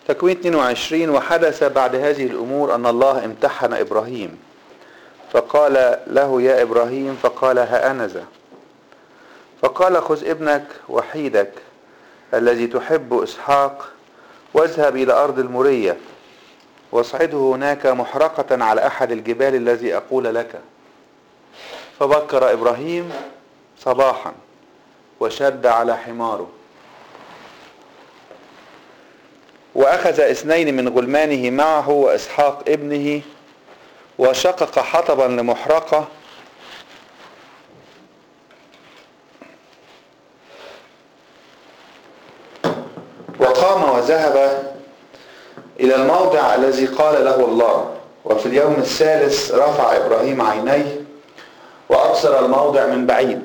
تكوين 22 وحدث بعد هذه الأمور أن الله امتحن إبراهيم فقال له يا إبراهيم فقال هأنذا فقال خذ ابنك وحيدك الذي تحب إسحاق واذهب إلى أرض المورية واصعده هناك محرقة على أحد الجبال الذي أقول لك فبكر إبراهيم صباحا وشد على حماره وأخذ اثنين من غلمانه معه وإسحاق ابنه وشقق حطبا لمحرقة وقام وذهب إلى الموضع الذي قال له الله وفي اليوم الثالث رفع إبراهيم عينيه وأبصر الموضع من بعيد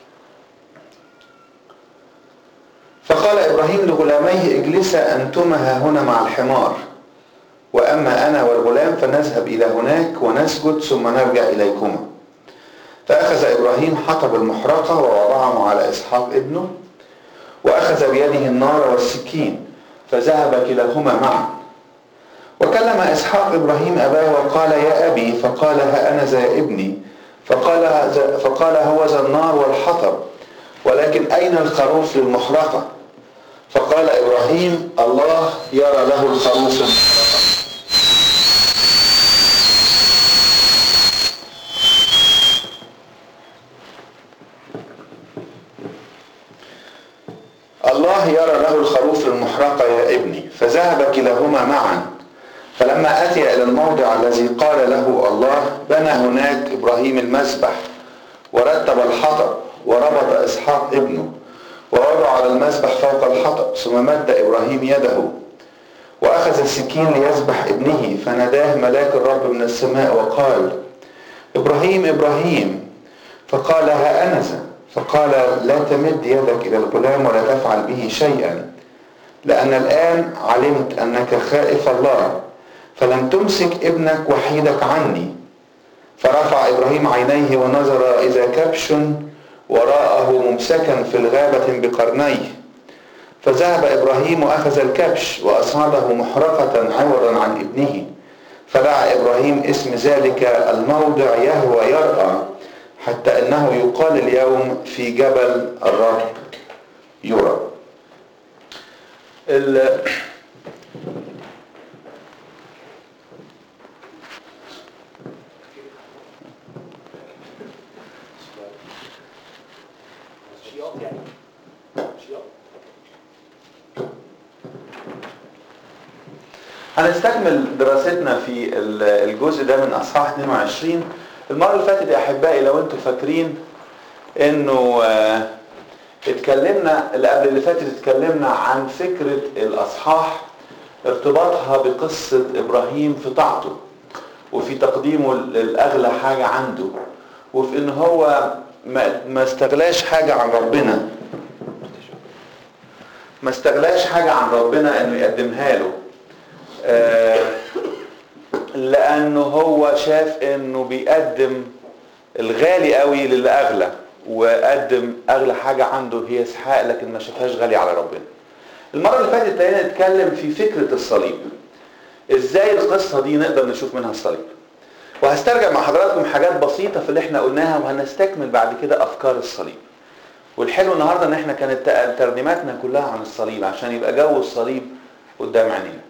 فقال إبراهيم لغلاميه اجلسا أنتما ها هنا مع الحمار وأما أنا والغلام فنذهب إلى هناك ونسجد ثم نرجع إليكما فأخذ إبراهيم حطب المحرقة ووضعه على إسحاق ابنه وأخذ بيده النار والسكين فذهب كلاهما معا وكلم إسحاق إبراهيم أباه وقال يا أبي فقال ها أنا ذا يا ابني فقال, فقال هو ذا النار والحطب ولكن أين الخروف للمحرقة فقال إبراهيم الله يرى له الخروف المحرقة الله يرى له الخروف المحرقة يا ابني فذهب كلاهما معا فلما أتي إلى الموضع الذي قال له الله بنى هناك إبراهيم المسبح ورتب الحطب وربط إسحاق ابنه ووضع على المسبح فوق الحطب ثم مد إبراهيم يده وأخذ السكين ليذبح ابنه فناداه ملاك الرب من السماء وقال إبراهيم إبراهيم فقال ها أنذا فقال لا تمد يدك إلى الغلام ولا تفعل به شيئا لأن الآن علمت أنك خائف الله فلم تمسك ابنك وحيدك عني فرفع إبراهيم عينيه ونظر إذا كبش وراءه ممسكا في الغابة بقرنيه فذهب إبراهيم وأخذ الكبش وأصعده محرقة عوضا عن ابنه فدعا إبراهيم اسم ذلك الموضع يهوى يرأى حتى أنه يقال اليوم في جبل الرب يرى هنستكمل دراستنا في الجزء ده من اصحاح 22 المره اللي فاتت يا احبائي لو انتم فاكرين انه اتكلمنا اللي قبل اللي فاتت اتكلمنا عن فكره الاصحاح ارتباطها بقصه ابراهيم في طاعته وفي تقديمه لاغلى حاجه عنده وفي ان هو ما استغلاش حاجه عن ربنا ما استغلاش حاجه عن ربنا انه يقدمها له لانه هو شاف انه بيقدم الغالي قوي للي اغلى وقدم اغلى حاجه عنده هي اسحاق لكن ما شافهاش غالي على ربنا المره اللي فاتت ابتدينا نتكلم في فكره الصليب ازاي القصه دي نقدر نشوف منها الصليب وهسترجع مع حضراتكم حاجات بسيطه في اللي احنا قلناها وهنستكمل بعد كده افكار الصليب والحلو النهارده ان احنا كانت ترنيماتنا كلها عن الصليب عشان يبقى جو الصليب قدام عينينا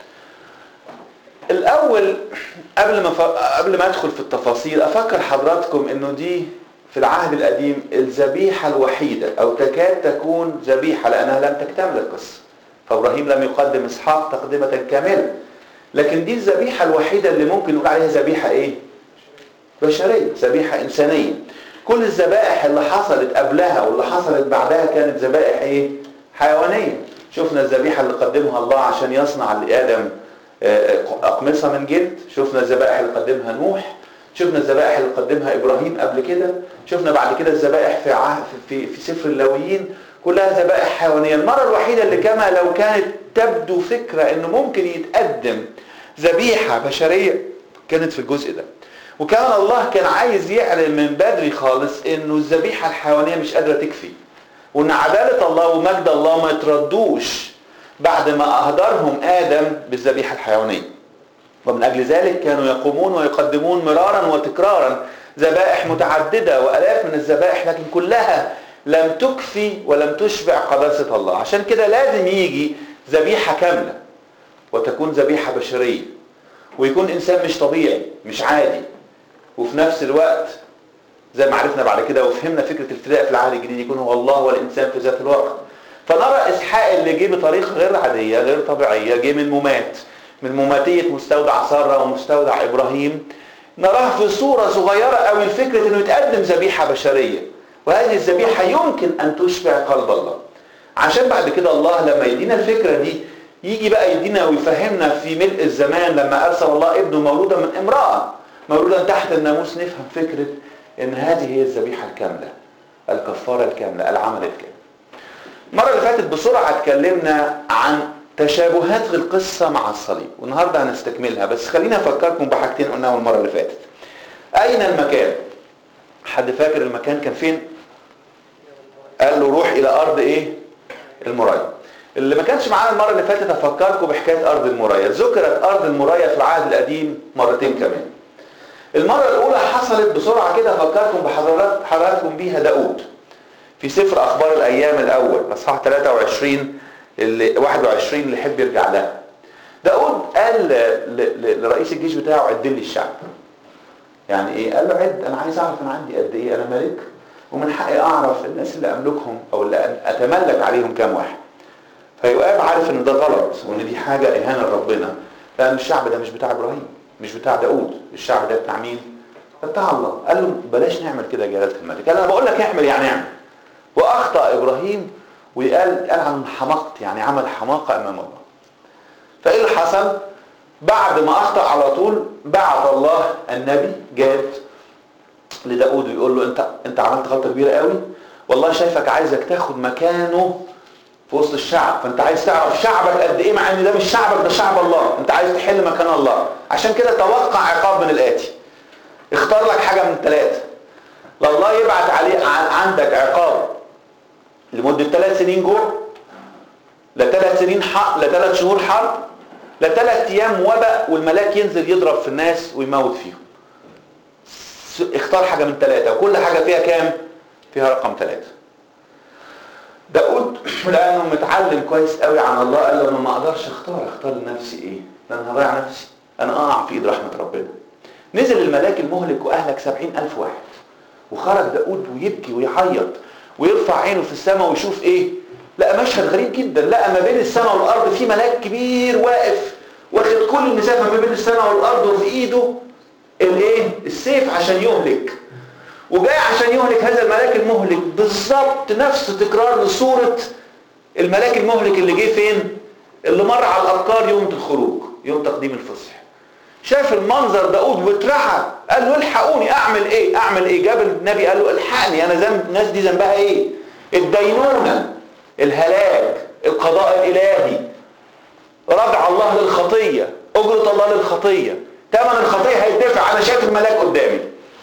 الاول قبل ما ف... قبل ما ادخل في التفاصيل افكر حضراتكم انه دي في العهد القديم الذبيحه الوحيده او تكاد تكون ذبيحه لانها لم تكتمل القصه فابراهيم لم يقدم اسحاق تقدمه كامله لكن دي الذبيحه الوحيده اللي ممكن نقول عليها ذبيحه ايه بشريه ذبيحه انسانيه كل الذبائح اللي حصلت قبلها واللي حصلت بعدها كانت ذبائح ايه حيوانيه شفنا الذبيحه اللي قدمها الله عشان يصنع لادم أقمصة من جلد شفنا الذبائح اللي قدمها نوح شفنا الذبائح اللي قدمها إبراهيم قبل كده شفنا بعد كده الذبائح في, في في سفر اللاويين كلها ذبائح حيوانية المرة الوحيدة اللي كما لو كانت تبدو فكرة انه ممكن يتقدم ذبيحة بشرية كانت في الجزء ده وكان الله كان عايز يعلن من بدري خالص انه الذبيحة الحيوانية مش قادرة تكفي وان عدالة الله ومجد الله ما يتردوش بعد ما أهدرهم آدم بالذبيحة الحيوانية ومن أجل ذلك كانوا يقومون ويقدمون مرارا وتكرارا ذبائح متعددة وألاف من الذبائح لكن كلها لم تكفي ولم تشبع قداسة الله عشان كده لازم يجي ذبيحة كاملة وتكون ذبيحة بشرية ويكون إنسان مش طبيعي مش عادي وفي نفس الوقت زي ما عرفنا بعد كده وفهمنا فكرة الفداء في العهد الجديد يكون هو الله والإنسان في ذات الوقت فنرى إسحاق اللي جه بطريقة غير عادية غير طبيعية جه من ممات من مماتية مستودع سارة ومستودع إبراهيم نراه في صورة صغيرة أو الفكرة أنه يتقدم ذبيحة بشرية وهذه الذبيحة يمكن أن تشبع قلب الله عشان بعد كده الله لما يدينا الفكرة دي يجي بقى يدينا ويفهمنا في ملء الزمان لما أرسل الله ابنه مولودا من امرأة مولودا تحت الناموس نفهم فكرة أن هذه هي الذبيحة الكاملة الكفارة الكاملة العمل الكامل المرة اللي فاتت بسرعة اتكلمنا عن تشابهات في القصة مع الصليب والنهاردة هنستكملها بس خلينا أفكركم بحاجتين قلناهم المرة اللي فاتت أين المكان؟ حد فاكر المكان كان فين؟ قال له روح إلى أرض إيه؟ المراية اللي ما كانش معانا المرة اللي فاتت أفكركم بحكاية أرض المراية ذكرت أرض المراية في العهد القديم مرتين كمان المرة الأولى حصلت بسرعة كده أفكركم بحضرات حضراتكم بيها داود في سفر أخبار الأيام الأول أصحاح 23 اللي 21 اللي يحب يرجع لها داود قال لرئيس الجيش بتاعه عد لي الشعب يعني ايه قال له عد انا عايز اعرف انا عندي قد ايه انا ملك ومن حقي اعرف الناس اللي املكهم او اللي اتملك عليهم كام واحد فيقاب عارف ان ده غلط وان دي حاجه اهانه لربنا لان الشعب ده مش بتاع ابراهيم مش بتاع داود الشعب ده بتاع مين بتاع الله قال له بلاش نعمل كده يا جلاله الملك قال انا بقول لك اعمل يعني اعمل واخطا ابراهيم وقال قال عن حمقت يعني عمل حماقه امام الله فايه اللي حصل بعد ما اخطا على طول بعت الله النبي جاد لداود ويقول له انت انت عملت غلطه كبيره قوي والله شايفك عايزك تاخد مكانه في وسط الشعب فانت عايز تعرف شعبك قد ايه مع ان ده مش شعبك ده شعب الله انت عايز تحل مكان الله عشان كده توقع عقاب من الاتي اختار لك حاجه من ثلاثه لو الله يبعت عليه عندك عقاب لمدة ثلاث سنين جوع لثلاث سنين حق لثلاث شهور حرب لثلاث ايام وباء والملاك ينزل يضرب في الناس ويموت فيهم اختار حاجة من ثلاثة وكل حاجة فيها كام فيها رقم ثلاثة داود لانه متعلم كويس قوي عن الله قال له انا ما اقدرش اختار اختار لنفسي ايه انا هضيع نفسي انا اقع في ايد رحمة ربنا نزل الملاك المهلك واهلك سبعين الف واحد وخرج داود ويبكي ويعيط ويرفع عينه في السماء ويشوف ايه لقى مشهد غريب جدا لقى ما بين السماء والارض في ملاك كبير واقف واخد كل المسافه ما بين السماء والارض وفي ايده الايه السيف عشان يهلك وجاي عشان يهلك هذا الملاك المهلك بالظبط نفس تكرار لصوره الملاك المهلك اللي جه فين اللي مر على الابكار يوم الخروج يوم تقديم الفصح شاف المنظر داود واترعب قال له الحقوني اعمل ايه اعمل ايه جاب النبي قال له الحقني انا ذنب الناس دي ذنبها ايه الدينونه الهلاك القضاء الالهي ردع الله للخطيه اجره الله للخطيه ثمن الخطيه هيدفع انا شايف الملاك قدامي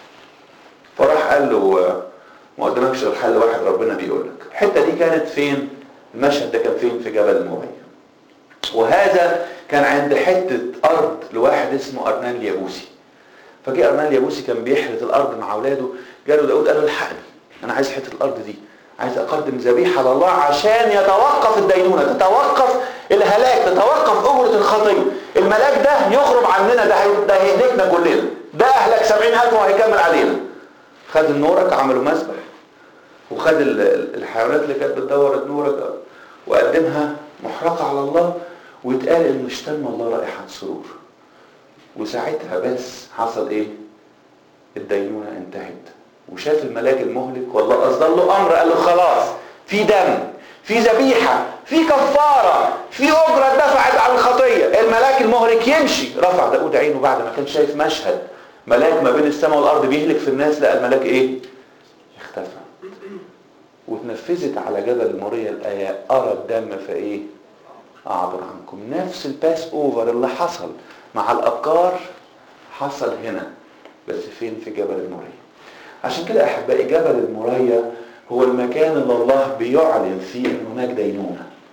فراح قال له ما قدامكش غير حل واحد ربنا بيقول لك الحته دي كانت فين المشهد ده كان فين في جبل المويه وهذا كان عند حتة أرض لواحد اسمه أرنان اليابوسي فجاء أرنان اليابوسي كان بيحرث الأرض مع أولاده جاله داود قال له الحقني أنا عايز حتة الأرض دي عايز أقدم ذبيحة لله عشان يتوقف الدينونة تتوقف الهلاك تتوقف أجرة الخطية الملاك ده يخرج عننا ده ده هيهلكنا كلنا ده أهلك سبعين ألف وهيكمل علينا خد النورك عملوا مسبح وخد الحيوانات اللي كانت بتدور النورك وقدمها محرقة على الله ويتقال ان اشتم الله رائحة سرور وساعتها بس حصل ايه الدينونة انتهت وشاف الملاك المهلك والله اصدر له امر قال له خلاص في دم في ذبيحة في كفارة في أجرة دفعت على الخطية الملاك المهلك يمشي رفع داود عينه بعد ما كان شايف مشهد ملاك ما بين السماء والأرض بيهلك في الناس لقى الملاك إيه اختفى واتنفذت على جبل المورية الآية أرى الدم فإيه أعبر عنكم نفس الباس أوفر اللي حصل مع الأبكار حصل هنا بس فين في جبل المورية عشان كده أحبائي جبل المورية هو المكان اللي الله بيعلن فيه ان هناك دينونة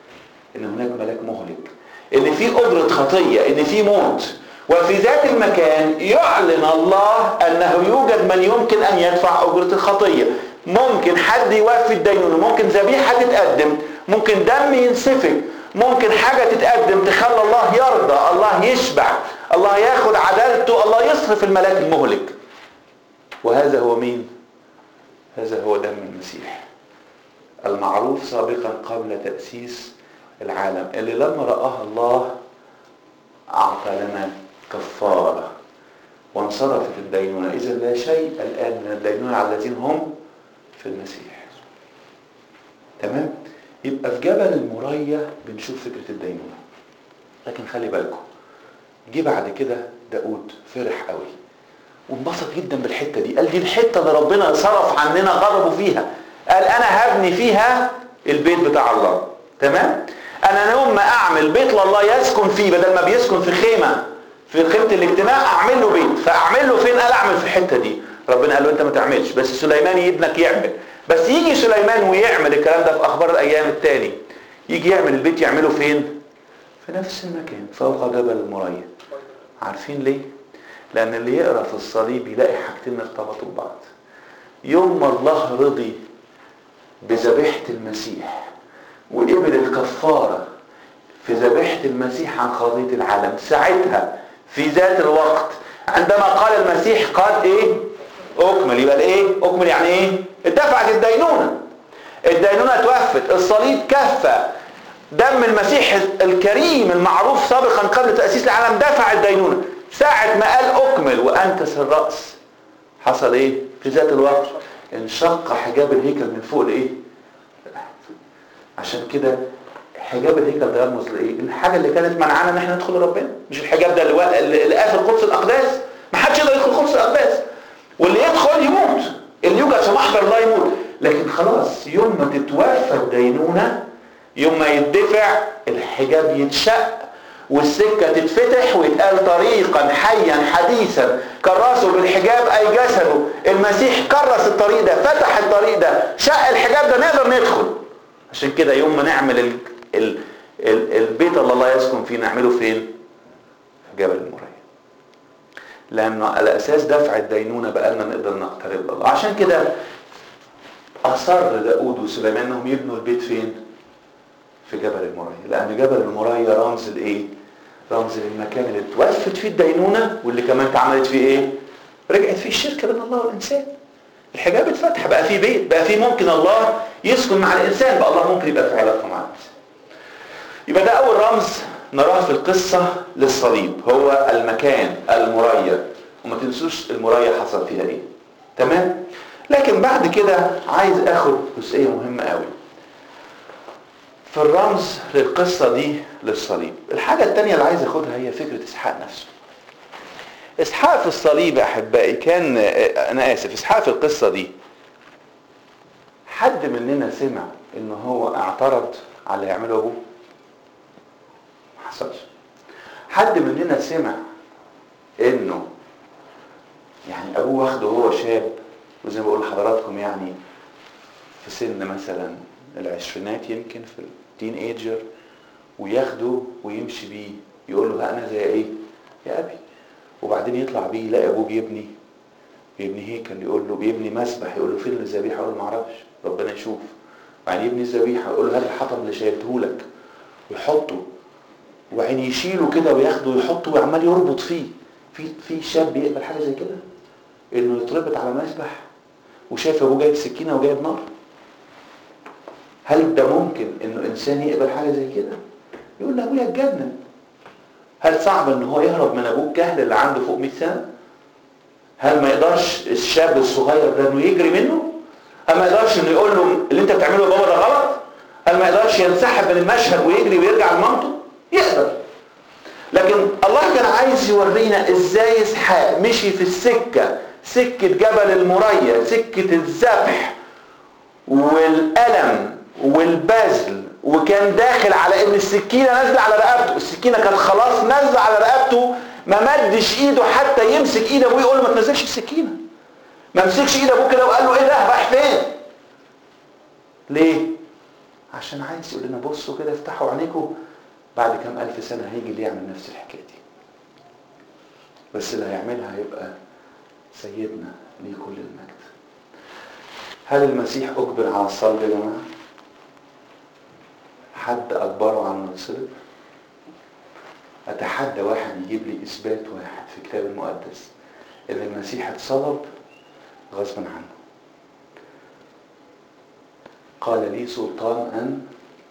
ان هناك ملاك مهلك ان في اجرة خطية ان في موت وفي ذات المكان يعلن الله انه يوجد من يمكن ان يدفع اجرة الخطية ممكن حد يوفي الدينونة ممكن ذبيحة تتقدم ممكن دم ينسفك ممكن حاجة تتقدم تخلى الله يرضى الله يشبع الله ياخد عدالته الله يصرف الملاك المهلك وهذا هو مين هذا هو دم المسيح المعروف سابقا قبل تأسيس العالم اللي لما رآها الله أعطى لنا كفارة وانصرفت الدينونة إذا لا شيء الآن من الدينونة على الذين هم في المسيح تمام يبقى في جبل المريا بنشوف فكرة الدينونة لكن خلي بالكم جه بعد كده داود فرح قوي وانبسط جدا بالحتة دي قال دي الحتة اللي ربنا صرف عننا غضبه فيها قال انا هبني فيها البيت بتاع الله تمام انا يوم ما اعمل بيت لله يسكن فيه بدل ما بيسكن في خيمة في خيمة الاجتماع اعمل له بيت فاعمل له فين قال اعمل في الحتة دي ربنا قال له انت ما تعملش بس سليمان ابنك يعمل بس يجي سليمان ويعمل الكلام ده في اخبار الايام التاني يجي يعمل البيت يعمله فين في نفس المكان فوق جبل المريا عارفين ليه لان اللي يقرا في الصليب يلاقي حاجتين ارتبطوا ببعض يوم ما الله رضي بذبيحه المسيح وقبل الكفاره في ذبيحه المسيح عن خطيه العالم ساعتها في ذات الوقت عندما قال المسيح قد ايه اكمل يبقى الايه اكمل يعني ايه اتدفعت الدينونه الدينونه اتوفت الصليب كفى دم المسيح الكريم المعروف سابقا قبل تاسيس العالم دفع الدينونه ساعه ما قال اكمل وانكس الراس حصل ايه في ذات الوقت انشق حجاب الهيكل من فوق لايه عشان كده حجاب الهيكل ده يرمز لايه الحاجه اللي كانت منعانا ان احنا ندخل لربنا مش الحجاب ده اللي, اللي قافل قدس الاقداس ما حدش يقدر يدخل قدس الاقداس واللي يدخل يموت اللي يوجد في محضر لا يموت لكن خلاص يوم ما تتوفى الدينونه يوم ما يدفع الحجاب يتشق والسكه تتفتح ويتقال طريقا حيا حديثا كرسه بالحجاب اي جسده المسيح كرس الطريق ده فتح الطريق ده شق الحجاب ده نقدر ندخل عشان كده يوم ما نعمل ال ال ال البيت اللي الله يسكن فيه نعمله فين في جبل المريا لانه على اساس دفع الدينونه بقالنا نقدر نقترب لله عشان كده اصر داود وسليمان انهم يبنوا البيت فين في جبل المريا لان جبل المريا رمز لايه رمز للمكان اللي اتوفت فيه الدينونه واللي كمان اتعملت فيه ايه رجعت فيه الشركه بين الله والانسان الحجاب اتفتح بقى في بيت بقى في ممكن الله يسكن مع الانسان بقى الله ممكن يبقى في علاقه مع الانسان يبقى ده اول رمز نراه في القصه للصليب هو المكان المريا وما تنسوش المريا حصل فيها ايه تمام لكن بعد كده عايز اخد جزئيه مهمه قوي في الرمز للقصه دي للصليب الحاجه الثانيه اللي عايز اخدها هي فكره اسحاق نفسه اسحاق في الصليب يا احبائي كان انا اسف اسحاق في القصه دي حد مننا سمع ان هو اعترض على اللي يعمله ابوه ما حصلش حد مننا سمع انه يعني ابوه واخده وهو شاب وزي ما بقول لحضراتكم يعني في سن مثلا العشرينات يمكن في التين ايجر وياخده ويمشي بيه يقول له ها انا زي ايه يا ابي وبعدين يطلع بيه يلاقي ابوه بيبني بيبني هيكل يقول له بيبني مسبح يقول له فين الذبيحه يقول له ما اعرفش ربنا يشوف وبعدين يبني الذبيحه يقول له هات الحطب اللي شايلته لك ويحطه وبعدين يشيله كده وياخده ويحطه وعمال يربط فيه في في شاب يقبل حاجه زي كده انه يتربط على مسبح وشايف ابوه جايب سكينه وجايب نار هل ده ممكن انه انسان يقبل حاجه زي كده يقول له ابويا اتجنن هل صعب ان هو يهرب من ابوه الجهل اللي عنده فوق 100 سنه هل ما يقدرش الشاب الصغير ده انه يجري منه هل ما يقدرش انه يقول له اللي انت بتعمله يا بابا ده غلط هل ما يقدرش ينسحب من المشهد ويجري ويرجع لمامته يقدر لكن الله كان عايز يورينا ازاي اسحاق مشي في السكه سكه جبل المريا سكه الذبح والالم والبذل وكان داخل على ان السكينه نازله على رقبته السكينه كانت خلاص نازله على رقبته ما مدش ايده حتى يمسك ايد ابوه يقول له ما تنزلش السكينه ما مسكش ايد ابوه كده وقال له ايه ده رايح فين ليه عشان عايز يقول لنا بصوا كده افتحوا عينيكم بعد كام ألف سنة هيجي اللي يعمل نفس الحكاية دي بس اللي هيعملها هيبقى سيدنا ليه كل المجد هل المسيح أجبر على الصلب يا جماعة؟ حد أجبره على إنه يتصلب؟ أتحدى واحد يجيب لي إثبات واحد في الكتاب المقدس إن المسيح اتصلب غصبا عنه قال لي سلطان أن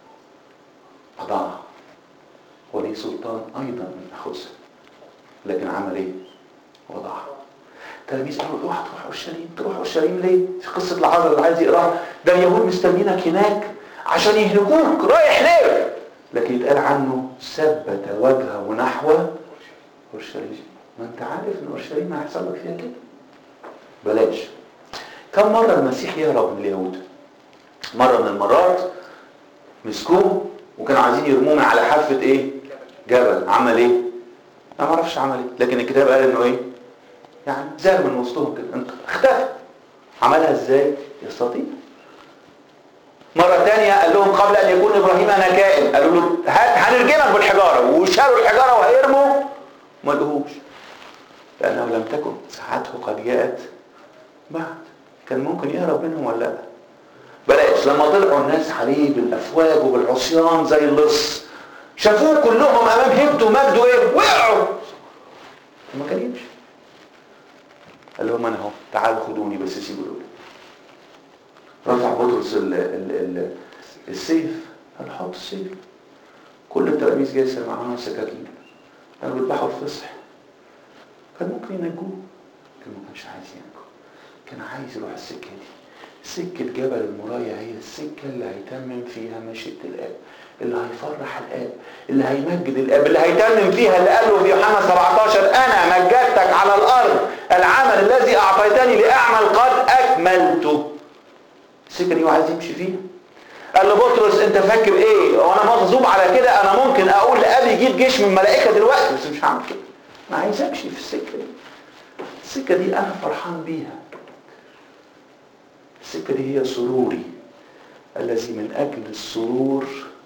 أضعها ولي سلطان أيضا أن أخذها لكن عمل إيه؟ وضعها التلاميذ قالوا اوعى تروح اورشليم تروح اورشليم ليه؟ في قصه العذراء اللي عايز يقراها ده اليهود مستنيينك هناك عشان يهلكوك رايح ليه؟ لكن يتقال عنه ثبت وجهه نحو اورشليم ما انت عارف ان اورشليم هيحصل لك فيها كده بلاش كم مره المسيح يهرب من اليهود؟ مره من المرات مسكوه وكانوا عايزين يرموه من على حافه ايه؟ جبل عمل ايه؟ انا ما اعرفش عمل ايه لكن الكتاب قال انه ايه؟ يعني زال من وسطهم كده انت اختفى عملها ازاي يستطيع مرة تانية قال لهم قبل ان يكون ابراهيم انا كائن قالوا له هات هنرجمك بالحجارة وشالوا الحجارة وهيرموا ما لقوهوش لانه لم تكن ساعته قد جاءت بعد كان ممكن يهرب منهم ولا لا بلاش لما طلعوا الناس عليه بالافواج وبالعصيان زي اللص شافوه كلهم امام هبته ومجده ايه وقعوا ما كان يمشي قال لهم انا اهو تعالوا خدوني بس سيبوا دول رفع بطرس ال ال ال السيف قال حط السيف كل التلاميذ جاي معاهم سكاكين كانوا بيذبحوا الفصح كان ممكن ينجوه كان ما كانش عايز ينجوه كان عايز يروح السكه دي سكه جبل المرايه هي السكه اللي هيتمم فيها مشيئه الاب اللي هيفرح الاب اللي هيمجد الاب اللي هيتمم فيها اللي قاله في يوحنا 17 انا مجدتك على الارض العمل الذي اعطيتني لاعمل قد اكملته السكه دي هو عايز يمشي فيها قال له بطرس انت فاكر ايه وانا مغضوب على كده انا ممكن اقول لابي يجيب جيش من ملائكه دلوقتي بس مش هعمل كده انا عايز امشي في السكه دي السكه دي انا فرحان بيها السكه دي هي سروري الذي من اجل السرور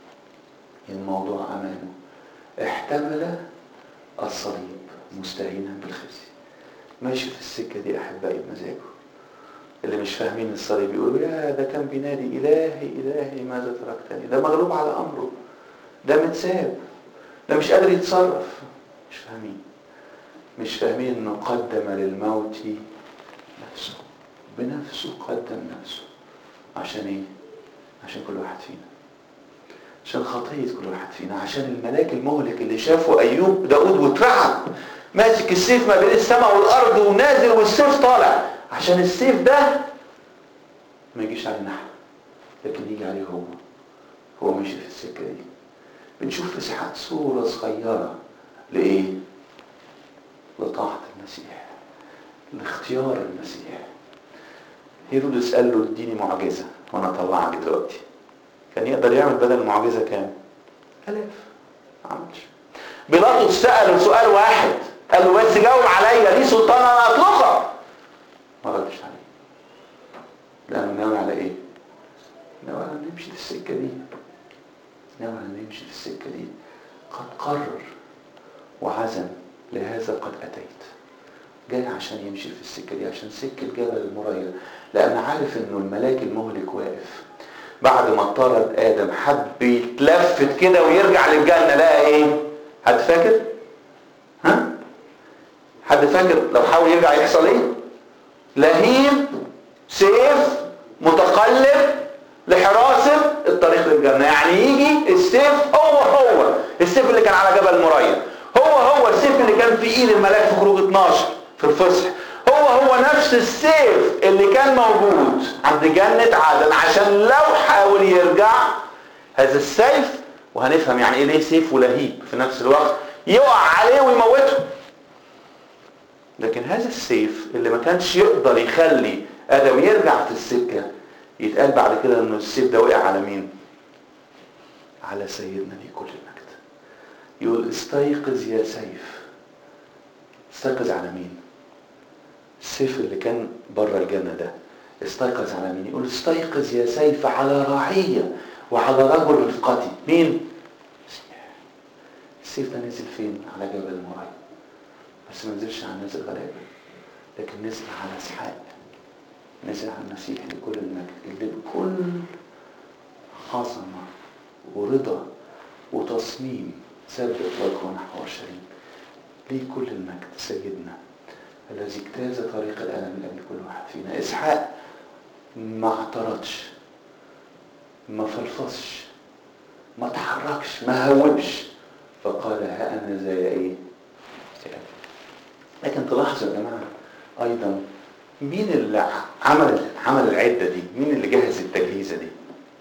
الموضوع امامه احتمل الصليب مستهينا بالخزي ماشي في السكه دي احبائي بمزاجه اللي مش فاهمين الصليب يقولوا يا ده كان بينادي الهي الهي ماذا تركتني ده مغلوب على امره ده متساب ده مش قادر يتصرف مش فاهمين مش فاهمين انه قدم للموت نفسه بنفسه قدم نفسه عشان ايه عشان كل واحد فينا عشان خطية كل واحد فينا عشان الملاك المهلك اللي شافه ايوب داود واترعب ماسك السيف ما بين السماء والارض ونازل والسيف طالع عشان السيف ده ما يجيش علينا احنا لكن يجي عليه هو هو ماشي في السكه دي بنشوف في ساعات صوره صغيره لايه لطاعه المسيح لاختيار المسيح هيرودس قال له اديني معجزه وانا اطلعك دلوقتي كان يقدر يعمل بدل المعجزه كام الاف ما عملش بيلاطس ساله سؤال واحد قال له بس جاوب عليا ليه سلطان انا اطلقك ما ردش عليه لانه ناوي على ايه ناوي على نمشي في السكه دي ناوي على نمشي في السكه دي قد قرر وعزم لهذا قد اتيت جاي عشان يمشي في السكه دي عشان سكه جبل المريا لان عارف انه الملاك المهلك واقف بعد ما اطرد ادم حب يتلفت كده ويرجع للجنه لقى ايه حد فاكر ها حد فاكر لو حاول يرجع يحصل ايه لهيب سيف متقلب لحراسة الطريق للجنة يعني يجي السيف هو هو السيف اللي كان على جبل مريا هو هو السيف اللي كان في ايد الملاك في خروج 12 في الفصح هو هو نفس السيف اللي كان موجود عند جنة عدن عشان لو حاول يرجع هذا السيف وهنفهم يعني ايه ليه سيف ولهيب في نفس الوقت يقع عليه ويموته لكن هذا السيف اللي ما كانش يقدر يخلي ادم يرجع في السكه يتقال بعد كده انه السيف ده وقع على مين على سيدنا ليه كل المجد يقول استيقظ يا سيف استيقظ على مين السيف اللي كان بره الجنه ده استيقظ على مين يقول استيقظ يا سيف على رعيه وعلى رجل رفقتي مين السيف ده نزل فين على جبل المراي بس ما نزلش على الناس الغلابه لكن نزل على اسحاق نزل على المسيح لكل المجد اللي بكل عظمه ورضا وتصميم ثبت وجهه نحو اورشليم ليه كل المجد سيدنا الذي اجتاز طريق الالم لاجل كل واحد فينا اسحاق ما اعترضش ما فلفصش ما تحركش ما هوبش فقال ها انا زي ايه لكن تلاحظوا يا جماعه ايضا مين اللي عمل عمل العده دي مين اللي جهز التجهيزه دي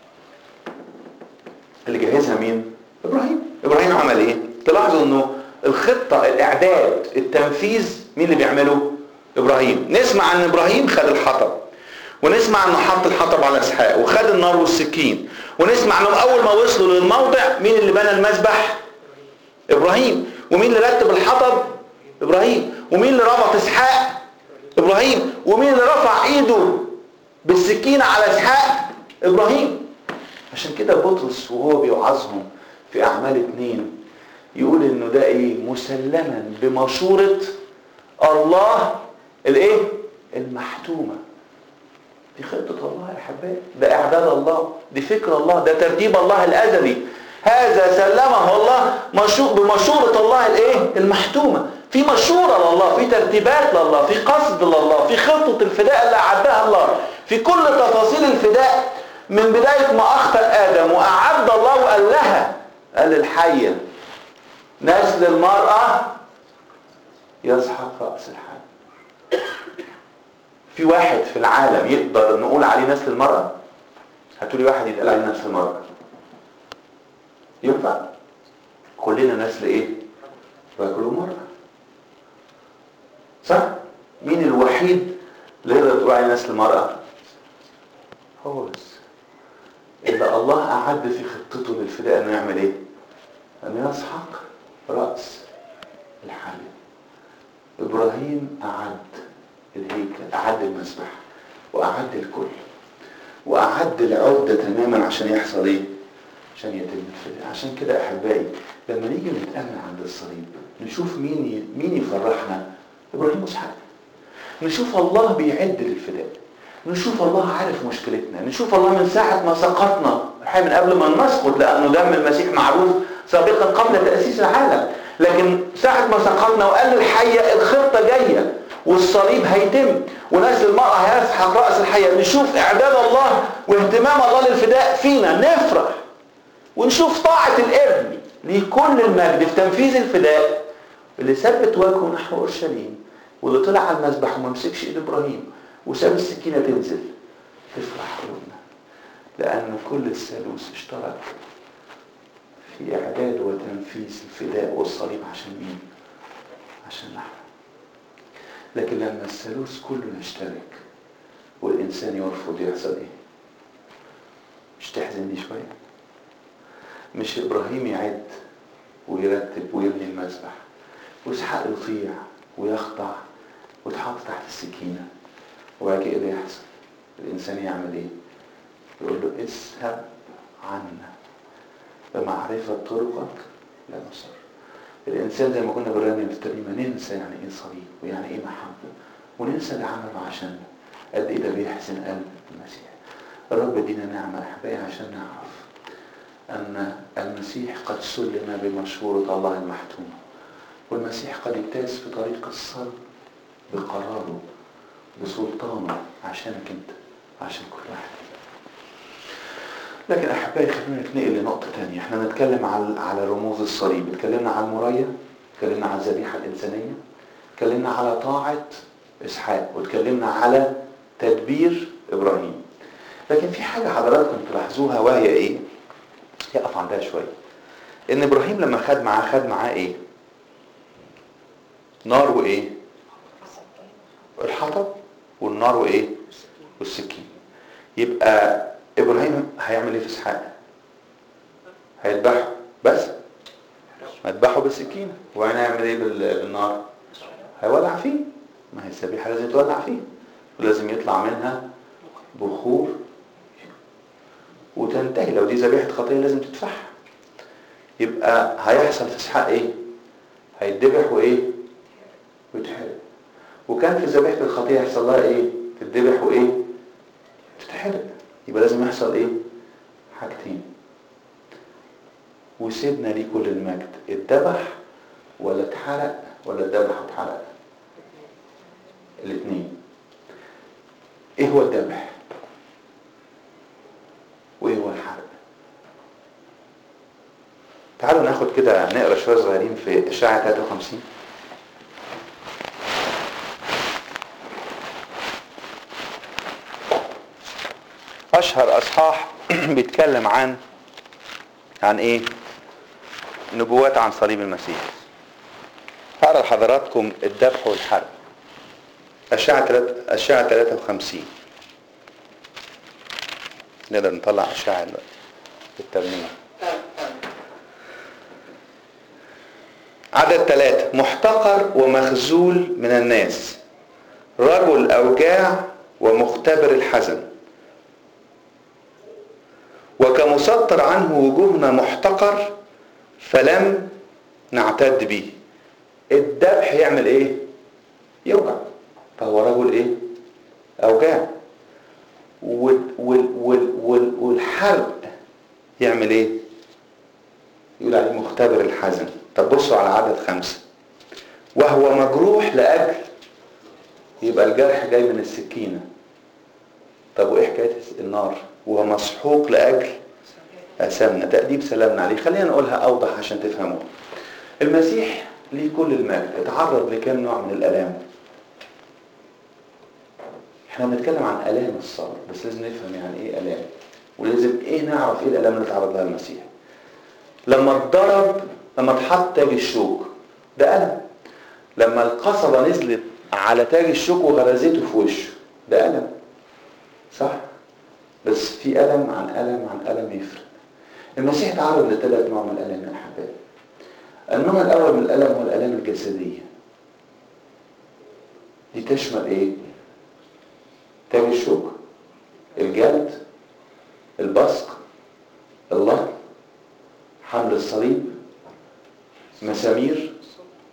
اللي جهزها مين ابراهيم ابراهيم عمل ايه تلاحظوا انه الخطه الاعداد التنفيذ مين اللي بيعمله ابراهيم نسمع ان ابراهيم خد الحطب ونسمع انه حط الحطب على اسحاق وخد النار والسكين ونسمع انهم اول ما وصلوا للموضع مين اللي بنى المذبح ابراهيم ومين اللي رتب الحطب ابراهيم ومين اللي ربط اسحاق ابراهيم ومين اللي رفع ايده بالسكينه على اسحاق ابراهيم عشان كده بطرس وهو بيوعظهم في اعمال اتنين يقول انه ده ايه مسلما بمشورة الله الايه المحتومة دي خطة الله يا حبايبي ده اعداد الله دي فكر الله ده ترتيب الله الازلي هذا سلمه الله مشو... بمشورة الله الايه المحتومة في مشورة لله في ترتيبات لله في قصد لله في خطة الفداء اللي أعدها الله في كل تفاصيل الفداء من بداية ما أخطأ آدم وأعد الله وقال لها قال للحية نسل المرأة يسحق رأس الحي في واحد في العالم يقدر نقول عليه نسل المرأة هتقولي واحد يتقال عليه نسل المرأة ينفع كلنا نسل ايه رجل ومرأة صح مين الوحيد اللي يقدر تقول عليه نسل المرأة هو بس اللي الله أعد في خطته للفداء انه يعمل ايه أن يسحق رأس الحي إبراهيم أعد الهيكل أعد المسبح وأعد الكل وأعد العدة تماما عشان يحصل إيه؟ عشان يتم الفداء عشان كده أحبائي لما نيجي نتأمل عند الصليب نشوف مين ي... مين يفرحنا إبراهيم وإسحاق نشوف الله بيعد للفداء نشوف الله عارف مشكلتنا نشوف الله من ساعة ما سقطنا الحقيقة من قبل ما نسقط لأنه دم المسيح معروف سابقا قبل تأسيس العالم لكن ساعة ما سقطنا وقال للحية الخطة جاية والصليب هيتم ونسل المرأة هيسحق رأس الحية نشوف إعداد الله واهتمام الله للفداء فينا نفرح ونشوف طاعة الابن لكل المجد في تنفيذ الفداء اللي ثبت وجهه نحو اورشليم واللي طلع على المذبح وما مسكش ايد ابراهيم وساب السكينه تنزل تفرح قلوبنا لان كل الثالوث اشترك في اعداد وتنفيذ الفداء والصليب عشان مين عشان نحن لكن لما الثالوث كله يشترك والانسان يرفض يحصل ايه مش تحزن دي شويه مش ابراهيم يعد ويرتب ويبني المذبح واسحاق يطيع ويخضع ويتحط تحت السكينه وبعد كده اللي يحصل الانسان يعمل ايه يقول له اذهب عنا بمعرفة طرقك لا نصر الإنسان زي ما كنا بنرنم في الترنيمة ننسى يعني إيه صليب ويعني إيه محبة وننسى اللي عمله عشاننا قد إيه ده بيحزن قلب المسيح الرب ادينا نعمة أحبائي عشان نعرف أن المسيح قد سلم بمشورة الله المحتومة والمسيح قد اجتاز في طريق الصلب بقراره بسلطانه عشانك انت عشان كل واحد لكن احبائي خلينا نتنقل لنقطه تانية احنا نتكلم على على رموز الصليب اتكلمنا على المريا اتكلمنا على الذبيحه الانسانيه اتكلمنا على طاعه اسحاق واتكلمنا على تدبير ابراهيم لكن في حاجه حضراتكم تلاحظوها وهي ايه يقف عندها شويه ان ابراهيم لما خد معاه خد معاه ايه نار وايه الحطب والنار وايه والسكين يبقى ابراهيم هيعمل ايه في اسحاق هيذبحه بس هيذبحه بالسكينه وبعدين هيعمل ايه بالنار هيولع فيه ما هي الذبيحه لازم تولع فيه ولازم يطلع منها بخور تنتهي لو دي ذبيحه خطيه لازم تدفعها يبقى هيحصل في اسحاق ايه هيتذبح وايه ويتحرق وكان في ذبيحه الخطيه يحصل لها ايه تتذبح وايه تتحرق يبقى لازم يحصل ايه حاجتين وسيبنا ليه كل المجد اتذبح ولا اتحرق ولا اتذبح واتحرق الاثنين ايه هو الذبح وايه هو الحرق تعالوا ناخد كده نقرا شويه صغيرين في اشعه 53 اشهر اصحاح بيتكلم عن عن ايه نبوات عن صليب المسيح هقرا لحضراتكم الذبح والحرق اشعه 3 اشعه 53 نقدر نطلع اشعه الترنيمه عدد ثلاثة محتقر ومخزول من الناس رجل أوجاع ومختبر الحزن وكمسطر عنه وجوهنا محتقر فلم نعتد به الذبح يعمل ايه يوجع فهو رجل ايه اوجاع وال وال وال وال والحرق يعمل ايه يقول عليه مختبر الحزن طب بصوا على عدد خمسة وهو مجروح لأجل يبقى الجرح جاي من السكينة طب وإيه حكاية النار وهو مسحوق لأجل أسامنا تأديب سلامنا عليه خلينا نقولها أوضح عشان تفهموا المسيح ليه كل المجد اتعرض لكام نوع من الآلام احنا بنتكلم عن آلام الصبر بس لازم نفهم يعني ايه آلام ولازم ايه نعرف ايه الآلام اللي اتعرض لها المسيح لما اتضرب لما اتحط تاج الشوك ده ألم لما القصبة نزلت على تاج الشوك وغرزته في وشه ده ألم صح بس في ألم عن ألم عن ألم يفرق المسيح تعرض لثلاث نوع من الألم يا أحبائي النوع الأول من الألم هو الألام الجسدية دي تشمل إيه؟ تاج الشوك الجلد البصق اللطم حمل الصليب مسامير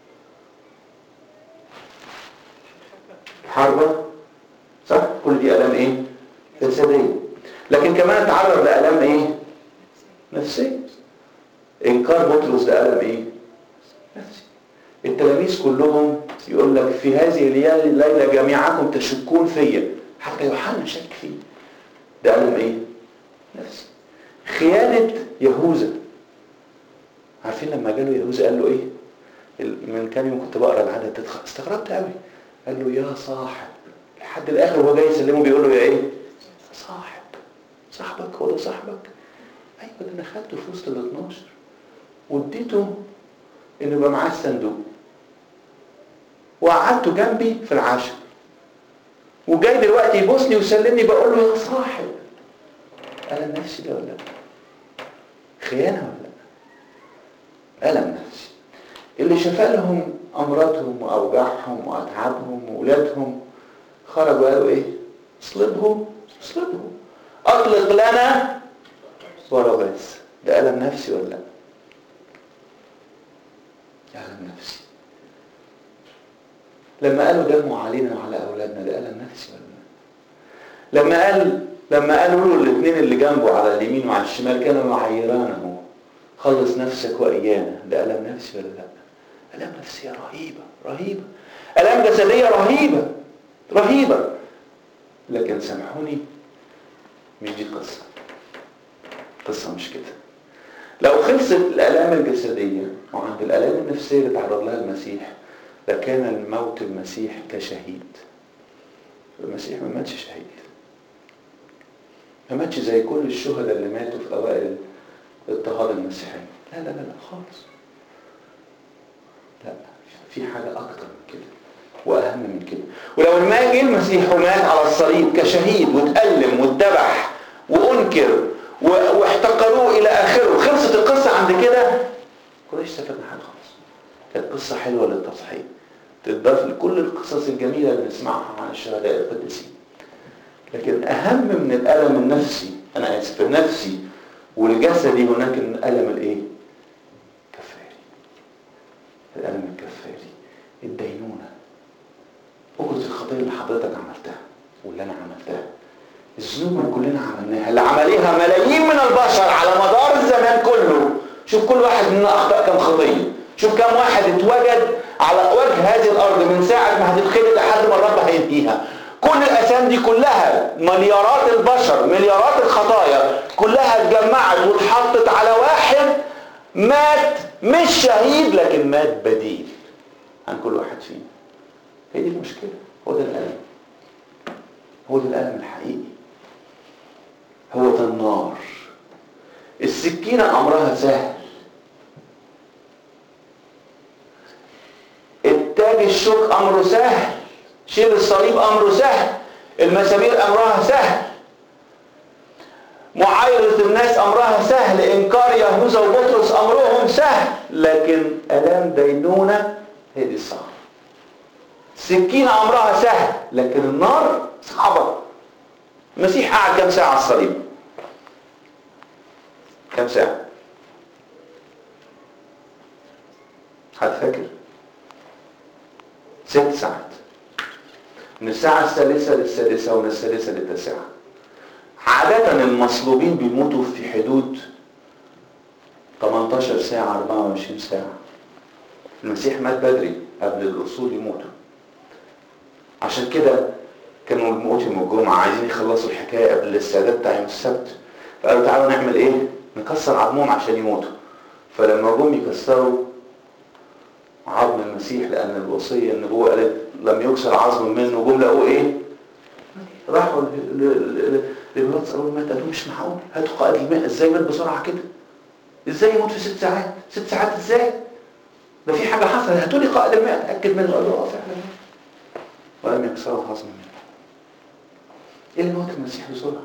حربة صح كل دي ألم إيه جسدية لكن كمان تعرض لألم إيه نفسية إنكار بطرس ده ألم إيه نفسي التلاميذ كلهم يقول لك في هذه الليلة جميعكم تشكون فيا حتى يوحنا شك فيه ده ألم إيه نفسي خيانة يهوذا عارفين لما جاله يهوذا قال له ايه من كام يوم كنت بقرا العدد استغربت قوي قال له يا صاحب لحد الاخر وهو جاي يسلمه بيقول له يا ايه صاحب صاحبك هو ده صاحبك ايوه ده انا خدته في وسط ال 12 واديته انه يبقى معاه الصندوق وقعدته جنبي في العشاء وجاي دلوقتي يبوسني ويسلمني بقول له يا صاحب ألم نفسي ده ولا لا؟ خيانة ولا لا؟ ألم نفسي اللي شفى لهم أمراضهم وأوجاعهم وأتعابهم وولادهم خرجوا قالوا إيه؟ اصلبهم اصلبهم أطلق لنا بس ده ألم نفسي ولا لا؟ ألم نفسي لما قالوا دموا علينا وعلى أولادنا ده ألم نفسي ولا لا؟ لما قال لما قالوا له الاثنين اللي جنبه على اليمين وعلى الشمال كانوا يعيرانه خلص نفسك وإيانا ده ألم نفسي ولا لا ألم نفسية رهيبة رهيبة ألم جسدية رهيبة رهيبة لكن سامحوني مش دي قصة قصة مش كده لو خلصت الآلام الجسدية وعند الآلام النفسية اللي تعرض لها المسيح لكان الموت المسيح كشهيد المسيح ما ماتش شهيد ما ماتش زي كل الشهداء اللي ماتوا في اوائل اضطهاد المسيحيه لا لا لا لا خالص لا في حاجه اكتر من كده واهم من كده ولو ما جه المسيح ومات على الصليب كشهيد واتألم واتذبح وانكر واحتقروه الى اخره خلصت القصه عند كده كناش استفدنا حاجه خالص كانت قصه حلوه للتضحيه تضاف لكل القصص الجميله اللي بنسمعها عن الشهداء القديسين لكن اهم من الالم النفسي انا اسف النفسي والجسدي هناك الالم الايه كفاري الالم الكفاري الدينونه اجره الخطيه اللي حضرتك عملتها واللي انا عملتها الذنوب اللي كلنا عملناها اللي عمليها ملايين من البشر على مدار الزمان كله شوف كل واحد مننا اخطا كم خطيه شوف كم واحد اتوجد على وجه هذه الارض من ساعه ما هتتخلق لحد ما الرب هينهيها كل الاسام دي كلها مليارات البشر مليارات الخطايا كلها اتجمعت واتحطت على واحد مات مش شهيد لكن مات بديل عن كل واحد فينا هي دي المشكله هو ده الالم هو ده الالم الحقيقي هو ده النار السكينه امرها سهل التاج الشوك امره سهل شيل الصليب امره سهل المسامير امرها سهل معايرة الناس امرها سهل انكار يهوذا وبطرس امرهم سهل لكن الام دينونة هي دي الصعبة سكينة امرها سهل لكن النار صعبة المسيح قعد كم ساعة على الصليب كم ساعة حد فاكر ست ساعات من الساعة الثالثة للسادسة ومن السادسة للتاسعة عادة المصلوبين بيموتوا في حدود 18 ساعة 24 ساعة المسيح مات بدري قبل الرسول يموتوا عشان كده كانوا الموت يوم الجمعة عايزين يخلصوا الحكاية قبل الاستعداد بتاع يوم السبت فقالوا تعالوا نعمل ايه؟ نكسر عظمهم عشان يموتوا فلما جم يكسروا عظم المسيح لان الوصيه النبوه قالت لم يكسر عظم منه جم لقوا ايه؟ راحوا لبيلاطس قالوا مات قالوا مش معقول هاتوا قائد الماء ازاي مات بسرعه كده؟ ازاي يموت في ست ساعات؟ ست ساعات ازاي؟ ده في حاجه حصلت هاتوا لي قائد الماء اتاكد منه قال له اه فعلا ولم يكسروا عظم منه ايه اللي موت المسيح بسرعه؟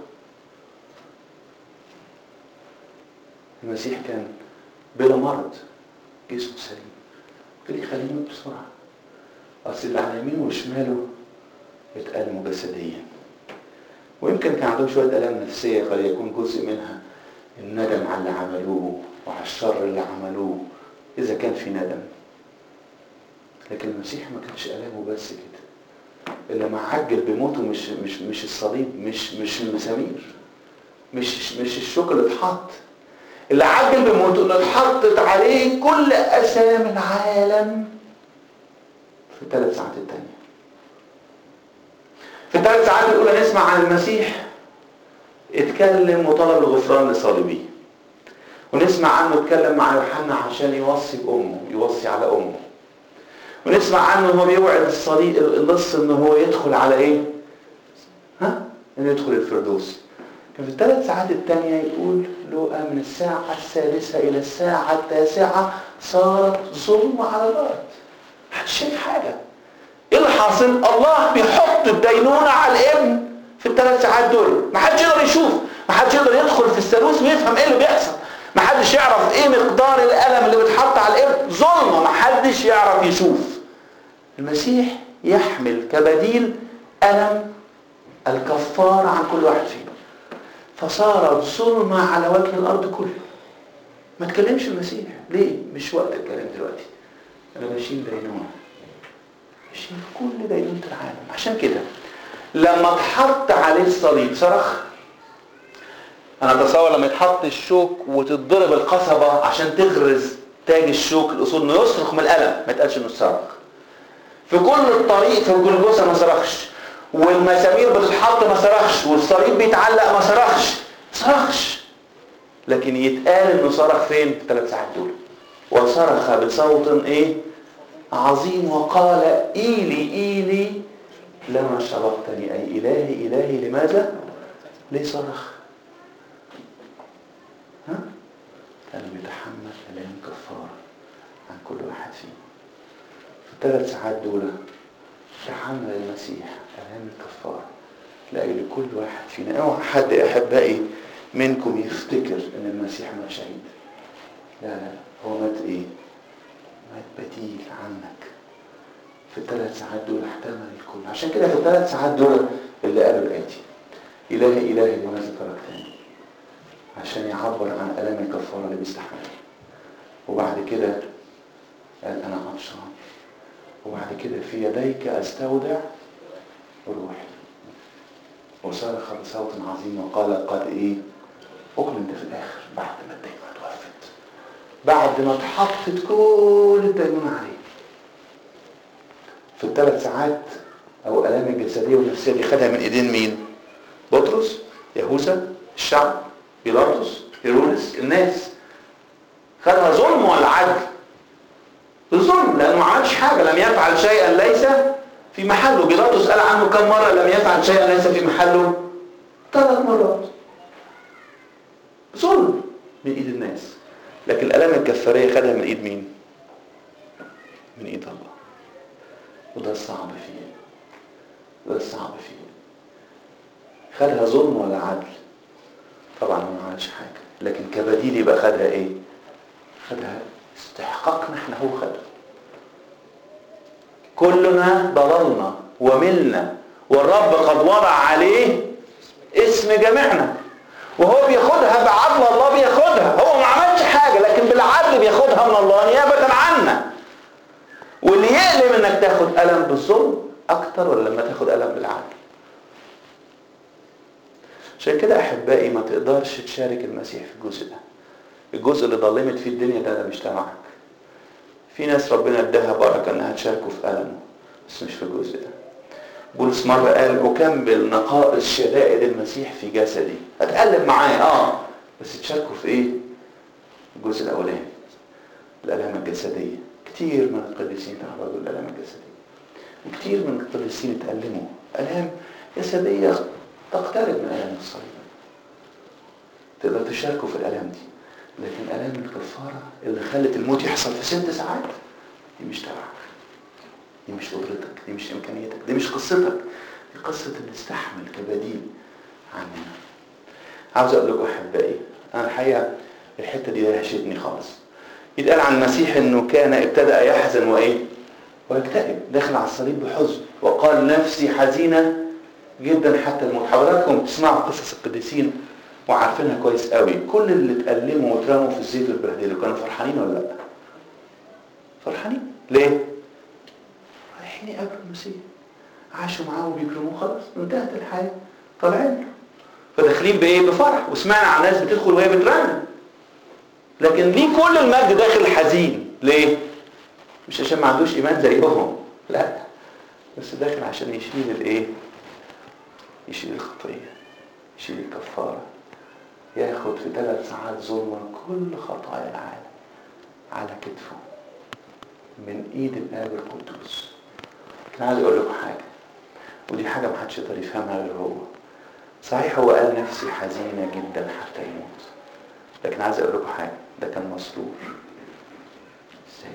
المسيح كان بلا مرض جسمه سليم قال لي خليه يموت بسرعه اصل اللي على يمينه وشماله اتألموا جسديا ويمكن كان عندهم شويه الام نفسيه قد يكون جزء منها الندم على اللي عملوه وعلى الشر اللي عملوه اذا كان في ندم لكن المسيح ما كانش الامه بس كده اللي ما عجل بموته مش مش مش الصليب مش مش المسامير مش مش الشوك اللي اتحط اللي عجل بموته انه اتحطت عليه كل اسام العالم في الثلاث ساعات التانية في الثلاث ساعات الاولى نسمع عن المسيح اتكلم وطلب الغفران لصالبيه ونسمع عنه اتكلم مع يوحنا عشان يوصي بامه يوصي على امه ونسمع عنه هو بيوعد الصديق اللص ان هو يدخل على ايه ها انه يدخل الفردوس كان في الثلاث ساعات التانية يقول لوقا من الساعة السادسة إلى الساعة التاسعة صارت ظلم على الأرض محدش شايف حاجة إيه اللي حاصل؟ الله بيحط الدينونة على الابن في الثلاث ساعات دول محدش يقدر يشوف محدش يقدر يدخل في الثالوث ويفهم إيه اللي بيحصل محدش يعرف إيه مقدار الألم اللي بيتحط على الابن ظلمة محدش يعرف يشوف المسيح يحمل كبديل ألم الكفار عن كل واحد فينا فصارت ظلمة على وجه الأرض كله ما تكلمش المسيح ليه؟ مش وقت الكلام دلوقتي أنا بشيل دينونة بشيل كل دينونة العالم عشان كده لما اتحط عليه الصليب صرخ أنا أتصور لما يتحط الشوك وتتضرب القصبة عشان تغرز تاج الشوك الأصول إنه يصرخ من الألم ما يتقالش إنه صرخ في كل الطريق في الجلجوسة ما صرخش والمسامير بتتحط ما صرخش والصليب بيتعلق ما صرخش صرخش لكن يتقال انه صرخ فين في الثلاث ساعات دول وصرخ بصوت ايه عظيم وقال ايلي ايلي لما شبقتني اي الهي الهي لماذا ليه صرخ ها كان بيتحمل الام كفاره عن كل واحد فينا في الثلاث ساعات دول تحمل المسيح أمام الكفار لأجل كل واحد فينا أو حد أحبائي منكم يفتكر أن المسيح مات شهيد لا لا هو مات إيه؟ مات بديل عنك في الثلاث ساعات دول احتمل الكل عشان كده في الثلاث ساعات دول اللي قالوا الآتي إلهي إلهي لماذا تركتني عشان يعبر عن الام الكفاره اللي بيستحملها وبعد كده قال انا عطشان وبعد كده في يديك استودع روحي وصرخ بصوت عظيم وقال قد ايه اكمل ده في الاخر بعد ما الدينونه اتوفت بعد ما اتحطت كل الدينونه عليه في الثلاث ساعات او الام الجسديه والنفسيه دي خدها من ايدين مين بطرس يهوذا الشعب بيلاطس هيرودس الناس خدها ظلم ولا عدل الظلم لانه ما عملش حاجه لم يفعل شيئا ليس في محله بيلاطس قال عنه كم مره لم يفعل شيئا ليس في محله ثلاث مرات ظلم من ايد الناس لكن الالام الكفاريه خدها من ايد مين من ايد الله وده الصعب فيه ده الصعب فيه خدها ظلم ولا عدل طبعا ما عملش حاجه لكن كبديل يبقى خدها ايه خدها استحقاقنا احنا هو خدها كلنا ضللنا وملنا والرب قد وضع عليه اسم جميعنا وهو بياخدها بعدل الله بياخدها هو ما عملش حاجه لكن بالعدل بياخدها من الله نيابه عنا واللي يألم انك تاخد ألم بالظلم اكتر ولا لما تاخد ألم بالعدل عشان كده احبائي ما تقدرش تشارك المسيح في الجزء ده الجزء اللي ضلمت فيه الدنيا ده, ده مش تبعك في ناس ربنا اداها بركه انها تشاركه في ألمه بس مش في الجزء ده بولس مرة قال أكمل نقائص شدائد المسيح في جسدي أتقلب معاه آه بس تشاركوا في إيه؟ الجزء الأولاني الآلام الجسدية كتير من القديسين تعرضوا للآلام الجسدية وكتير من القديسين اتألموا آلام جسدية تقترب من آلام الصليب تقدر تشاركوا في الآلام دي لكن آلام الكفارة اللي خلت الموت يحصل في ست ساعات دي مش تبعك دي مش قدرتك دي مش امكانيتك دي مش قصتك دي قصة اللي استحمل كبديل عننا عاوز اقول لكم احبائي انا الحقيقة الحتة دي دهشتني خالص يتقال عن المسيح انه كان ابتدأ يحزن وايه ويكتئب داخل على الصليب بحزن وقال نفسي حزينة جدا حتى الموت حضراتكم تسمعوا قصص القديسين وعارفينها كويس قوي كل اللي اتألموا واترموا في الزيت والبهدلوا كانوا فرحانين ولا لا فرحانين ليه رايحين يقابلوا المسيح عاشوا معاه وبيكرموه خلاص انتهت الحياه طالعين له فداخلين بايه بفرح وسمعنا عن ناس بتدخل وهي بترنم لكن ليه كل المجد داخل حزين ليه مش عشان ما عندوش ايمان زيهم لا بس داخل عشان يشيل الايه يشيل الخطيه يشيل الكفاره ياخد في ثلاث ساعات ظلمه كل خطايا العالم على كتفه من ايد الاب القدوس لكن عايز اقول لكم حاجه ودي حاجه ما حدش يقدر يفهمها غير هو صحيح هو قال نفسي حزينه جدا حتى يموت لكن عايز اقول لكم حاجه ده كان مسرور ازاي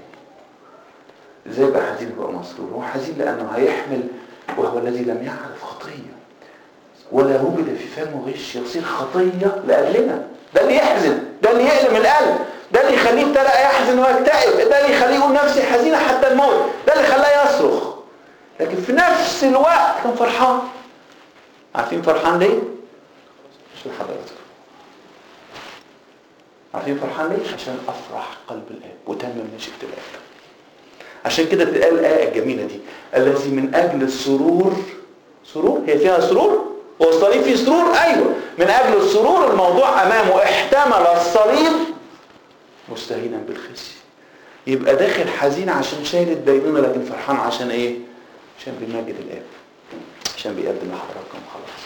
ازاي بقى حزين بقى مسرور هو حزين لانه هيحمل وهو الذي لم يعرف خطيه ولا وجد في فمه غش يصير خطيه لاجلنا ده اللي يحزن ده اللي يألم القلب ده اللي يخليه ابتدأ يحزن ويكتئب ده اللي يخليه يقول نفسي حزينة حتى الموت ده اللي خلاه يصرخ لكن في نفس الوقت كان فرحان عارفين فرحان ليه؟ مش لحضراتكم عارفين فرحان ليه؟ عشان افرح قلب الاب وتمم مشيئة الاب عشان كده تقال الآية الجميلة دي الذي من أجل السرور سرور هي فيها سرور هو الصليب فيه سرور أيوة من أجل السرور الموضوع أمامه احتمل الصليب مستهينا بالخزي يبقى داخل حزين عشان شايل الدينونة لكن فرحان عشان ايه عشان بيمجد الاب عشان بيقدم لحضراتكم خلاص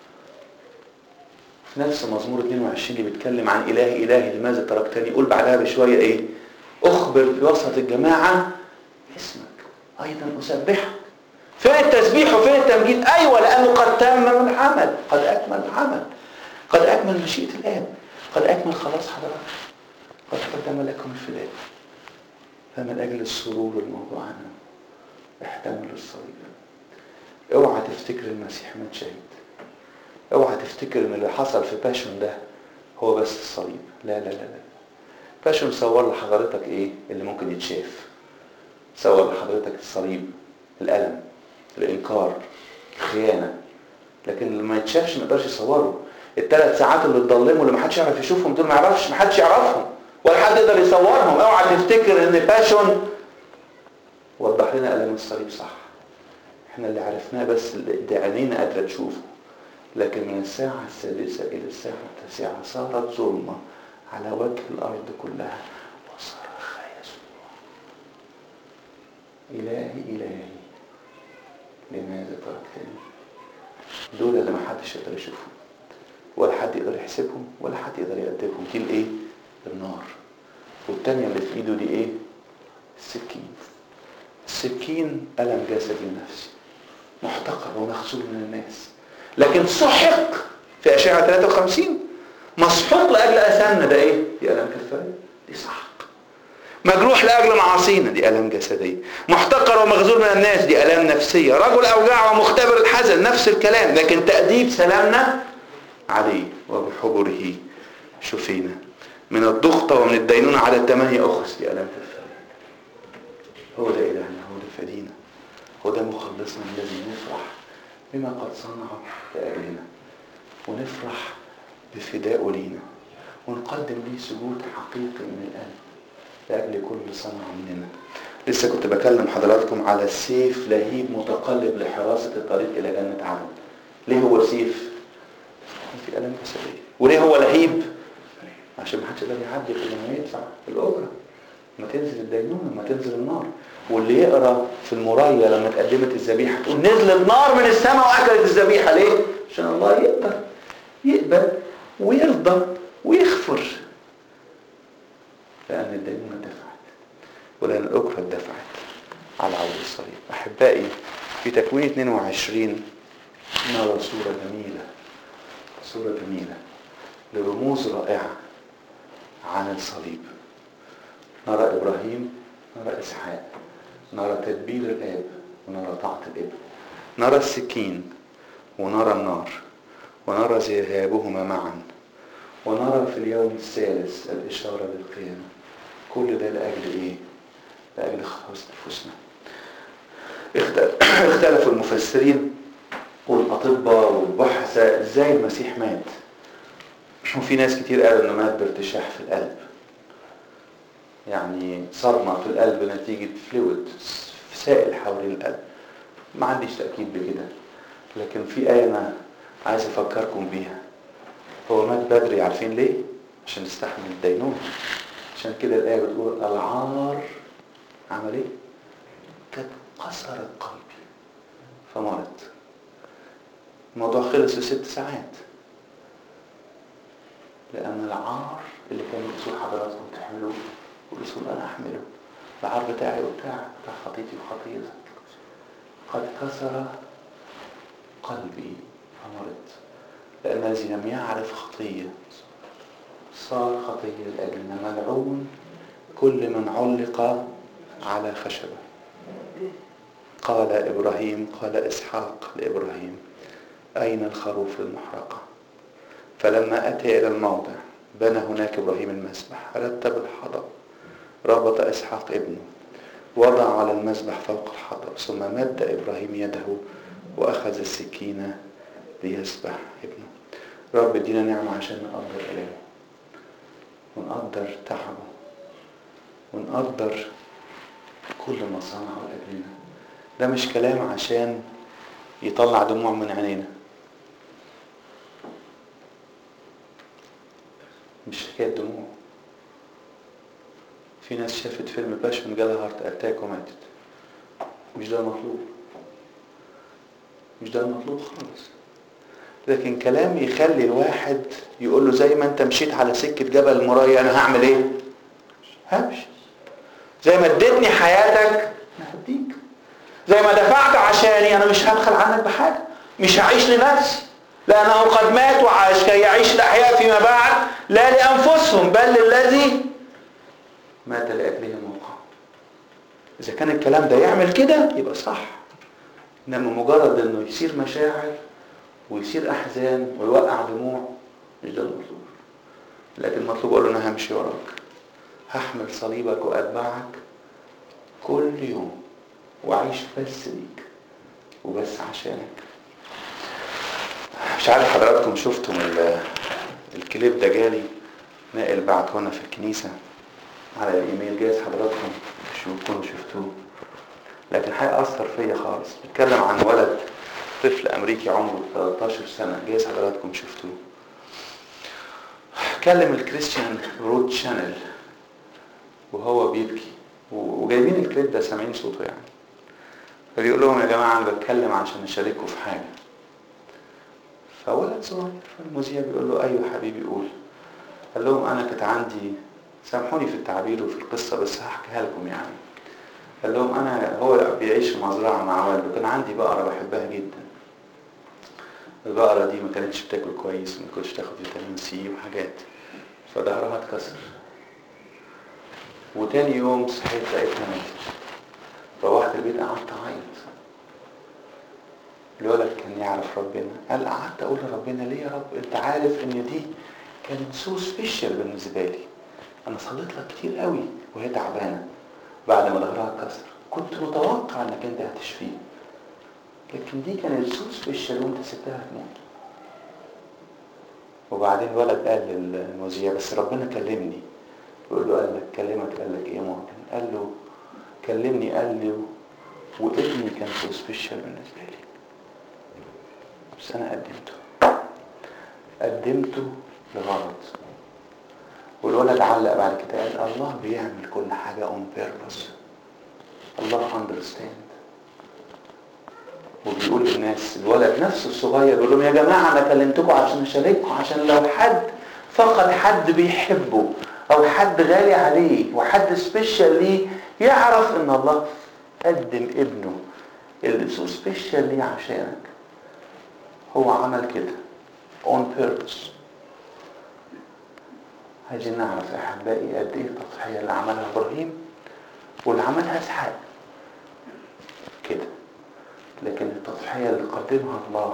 في نفس مزمور 22 اللي بيتكلم عن إلهي إلهي لماذا تركتني يقول بعدها بشوية ايه اخبر في وسط الجماعة اسمك ايضا اسبحك فين التسبيح وفين التمجيد ايوه لانه قد تمم العمل قد اكمل العمل قد اكمل مشيئة الاب قد اكمل خلاص حضرتك قد قدم لكم الفداء فمن أجل السرور الموضوع عنه احتملوا الصليب اوعى تفتكر المسيح مات شهيد اوعى تفتكر ان اللي حصل في باشون ده هو بس الصليب لا لا لا لا باشون صور لحضرتك ايه اللي ممكن يتشاف صور لحضرتك الصليب الألم الإنكار الخيانة لكن اللي ما يتشافش ما يقدرش يصوره الثلاث ساعات اللي اتضلموا اللي ما حدش يعرف يشوفهم دول ما يعرفش ما حدش يعرفهم ولا حد يقدر يصورهم اوعى تفتكر ان باشون وضح لنا الم الصليب صح احنا اللي عرفناه بس اللي عينينا قادره تشوفه لكن من الساعة السادسة إلى الساعة التاسعة صارت ظلمة على وجه الأرض كلها وصرخ يسوع إلهي إلهي لماذا تركتني دول اللي ما حدش يقدر يشوفهم ولا حد يقدر يحسبهم ولا حد يقدر يقدمهم دي الايه النار والتانية اللي في ايده دي ايه السكين السكين ألم جسدي ونفسي محتقر ومخزون من الناس لكن سحق في أشعة 53 مسحوق لأجل أثامنا ده إيه؟ دي ألم كفاية دي سحق مجروح لأجل معاصينا دي ألم جسدية محتقر ومخزون من الناس دي ألم نفسية رجل أوجاع ومختبر الحزن نفس الكلام لكن تأديب سلامنا عليه وبحبره شفينا من الضغطة ومن الدينونة على الثمانية أخس دي ألم كفاية هو ده إلهنا هو ده فدينا هو ده مخلصنا الذي نفرح بما قد صنعه لأجلنا ونفرح بفدائه لينا ونقدم ليه سجود حقيقي من القلب لأجل كل صنع مننا لسه كنت بكلم حضراتكم على السيف لهيب متقلب لحراسة الطريق إلى جنة عدن ليه هو سيف؟ في ألم جسدية وليه هو لهيب؟ عشان ما حدش يقدر يعدي كل ما يدفع الأجرة ما تنزل الدينونة ما تنزل النار واللي يقرا في المرايه لما اتقدمت الذبيحه تقول نزلت نار من السماء واكلت الذبيحه ليه؟ عشان الله يقدر يقبل ويرضى ويغفر لان الدينونه دفعت ولان الاجره دفعت على عود الصليب احبائي في تكوين 22 نرى صوره جميله صوره جميله لرموز رائعه عن الصليب نرى ابراهيم نرى اسحاق نرى تدبير الاب ونرى طاعة الابن نرى السكين ونرى النار ونرى ذهابهما معا ونرى في اليوم الثالث الإشارة للقيامة كل ده لأجل إيه؟ لأجل خلاص نفوسنا اختلفوا المفسرين والأطباء والبحثة إزاي المسيح مات وفي ناس كتير قالوا إنه مات بارتشاح في القلب يعني صدمة في القلب نتيجة فلويد سائل حوالين القلب ما عنديش تأكيد بكده لكن في آية أنا عايز أفكركم بيها هو مات بدري عارفين ليه؟ عشان يستحمل الدينونة عشان كده الآية بتقول العار عمل إيه؟ كانت قصرت قلبي فمرض الموضوع خلص في ست ساعات لأن العار اللي كان الرسول حضراتكم تحملوه والرسول أنا أحمله العار بتاعي وبتاعك بتاع خطيتي وخطيتك قد كسر قلبي فمرض لأن الذي لم يعرف خطية صار خطية لأجلنا ملعون كل من علق على خشبة قال إبراهيم قال إسحاق لإبراهيم أين الخروف المحرقة فلما أتى إلى الموضع بنى هناك إبراهيم المسبح رتب الحطب ربط إسحاق ابنه وضع على المذبح فوق الحطب ثم مد إبراهيم يده وأخذ السكينة ليسبح ابنه رب ادينا نعمة عشان نقدر إلهه ونقدر تعبه ونقدر كل ما صنعه لأجلنا ده مش كلام عشان يطلع دموع من عينينا مش حكاية دموع في ناس شافت فيلم باشن جالها هارت اتاك وماتت مش ده المطلوب مش ده المطلوب خالص لكن كلام يخلي الواحد يقول له زي ما انت مشيت على سكة جبل المرايا انا هعمل ايه همشي زي ما اديتني حياتك انا هديك زي ما دفعت عشاني انا مش هبخل عنك بحاجة مش هعيش لنفسي لانه قد مات وعاش كي يعيش الاحياء فيما بعد لا لانفسهم بل للذي مات لاجلهم وقام اذا كان الكلام ده يعمل كده يبقى صح انما مجرد انه يصير مشاعر ويصير احزان ويوقع دموع مش ده المطلوب لكن المطلوب اقول له انا همشي وراك هحمل صليبك واتبعك كل يوم واعيش بس ليك وبس عشانك مش مش عارف حضراتكم شفتم ال- الكليب ده جالي نائل بعته لنا في الكنيسة على الايميل جايز حضراتكم شو تكونوا شفتوه لكن هيأثر فيا خالص بيتكلم عن ولد طفل امريكي عمره 13 سنة جايز حضراتكم شفتوه كلم الكريستيان رود شانل وهو بيبكي و- وجايبين الكليب ده سامعين صوته يعني فبيقول لهم يا جماعة أنا بتكلم عشان أشارككم في حاجة فولد صغير فالمذيع بيقول له أيوة حبيبي قول قال لهم أنا كانت عندي سامحوني في التعبير وفي القصة بس هحكيها لكم يعني قال لهم أنا هو بيعيش في مزرعة مع والده كان عندي بقرة بحبها جدا البقرة دي ما كانتش بتاكل كويس ما كنتش تاخد فيتامين سي وحاجات فظهرها اتكسر وتاني يوم صحيت لقيتها ماتت روحت البيت قعدت اعيط الولد كان يعرف ربنا قال قعدت اقول لربنا ليه يا رب انت عارف ان دي كانت سو سبيشال بالنسبه لي انا صليت لك كتير قوي وهي تعبانه بعد ما ظهرها اتكسر كنت متوقع انك انت هتشفيه لكن دي كانت سو سبيشال وانت سبتها تموت وبعدين الولد قال للمذيع بس ربنا كلمني بيقول له قال لك كلمك قال لك ايه ممكن قال له كلمني قال لي وابني كان سو سبيشال بالنسبه لي بس انا قدمته قدمته لغرض والولد علق بعد كده قال الله بيعمل كل حاجه اون بيربس الله اندرستاند وبيقول للناس الولد نفسه الصغير بيقول لهم يا جماعه انا كلمتكم عشان اشارككم عشان لو حد فقد حد بيحبه او حد غالي عليه وحد سبيشال ليه يعرف ان الله قدم ابنه اللي سو سبيشال ليه عشانك هو عمل كده on purpose عايزين نعرف يا احبائي قد ايه التضحيه اللي عملها ابراهيم واللي عملها اسحاق كده لكن التضحيه اللي قدمها الله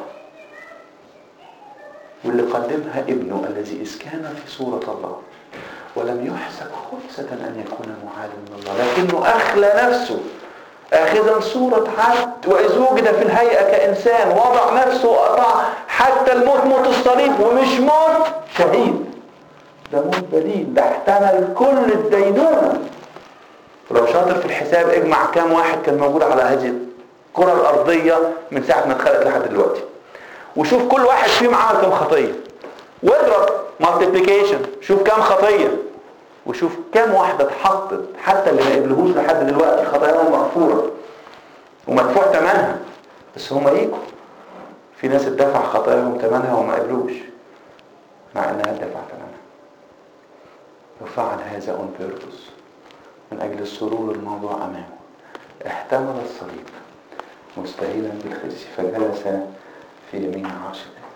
واللي قدمها ابنه الذي إذ كان في صورة الله ولم يحسب خبثة أن يكون معالم من الله لكنه أخلى نفسه آخذا صورة عبد وإذ وجد في الهيئة كإنسان وضع نفسه وقطع حتى الموت موت الصليب ومش موت شهيد ده موت بديل ده احتمل كل الدينونة ولو شاطر في الحساب اجمع كام واحد كان موجود على هذه الكرة الأرضية من ساعة ما اتخلقت لحد دلوقتي وشوف كل واحد فيهم عمل كام خطية واضرب مالتيبليكيشن شوف كام خطية وشوف كام واحدة اتحطت حتى اللي ما قبلهوش لحد دلوقتي خطاياهم مغفورة ومدفوع ثمنها بس هم يجوا في ناس اتدفع خطاياهم ثمنها وما قبلوش مع انها اتدفع ثمنها وفعل هذا اون بيربس من اجل السرور الموضوع امامه احتمل الصليب مستهيلا بالخزي فجلس في يمين عرش الله